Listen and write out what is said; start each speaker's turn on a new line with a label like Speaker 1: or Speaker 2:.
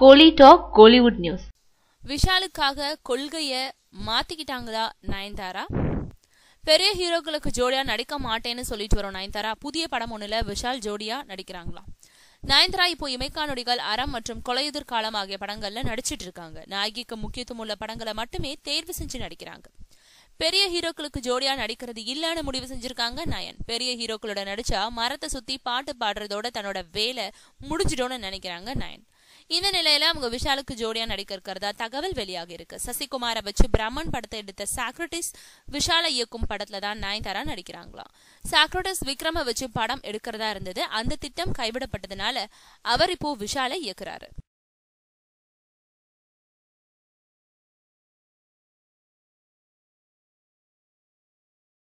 Speaker 1: கோலி talk Kollywood news
Speaker 2: விஷாலுக்காக கொள்கைய மாத்திக்கிட்டாங்களா நயன்தாரா பெரிய ஹீரோக்களுக்கு ஜோடியா நடிக்க மாட்டேன்னு சொல்லிட்டு வரும் நயன்தாரா புதிய படம் ஒண்ணுல விஷால் ஜோடியா நடிக்கிறாங்களாம் நயன்தாரா இப்போ இமைக்கா நொடிகள் அறம் மற்றும் கொலையுதிர் காலம் ஆகிய படங்கள்ல நடிச்சிட்டு இருக்காங்க நாயகிக்கு முக்கியத்துவம் உள்ள படங்களை மட்டுமே தேர்வு செஞ்சு நடிக்கிறாங்க பெரிய ஹீரோக்களுக்கு ஜோடியா நடிக்கிறது இல்லன்னு முடிவு செஞ்சிருக்காங்க நயன் பெரிய ஹீரோக்களோட நடிச்சா மரத்தை சுத்தி பாட்டு பாடுறதோட தன்னோட வேலை முடிஞ்சிடும்னு நினைக்கிறாங்க நயன் இந்த நிலையில அவங்க விஷாலுக்கு ஜோடியா நடிக்க இருக்கிறதா தகவல் வெளியாகி இருக்கு சசிகுமாரை வச்சு பிரம்மன் படத்தை எடுத்த சாக்ரட்டிஸ் விஷாலை இயக்கும் படத்துல தான் நயன்தாரா நடிக்கிறாங்களாம் சாக்ரட்டிஸ் விக்ரம வச்சு படம் எடுக்கிறதா இருந்தது அந்த திட்டம் கைவிடப்பட்டதுனால அவர் இப்போ விஷாலை இயக்குறாரு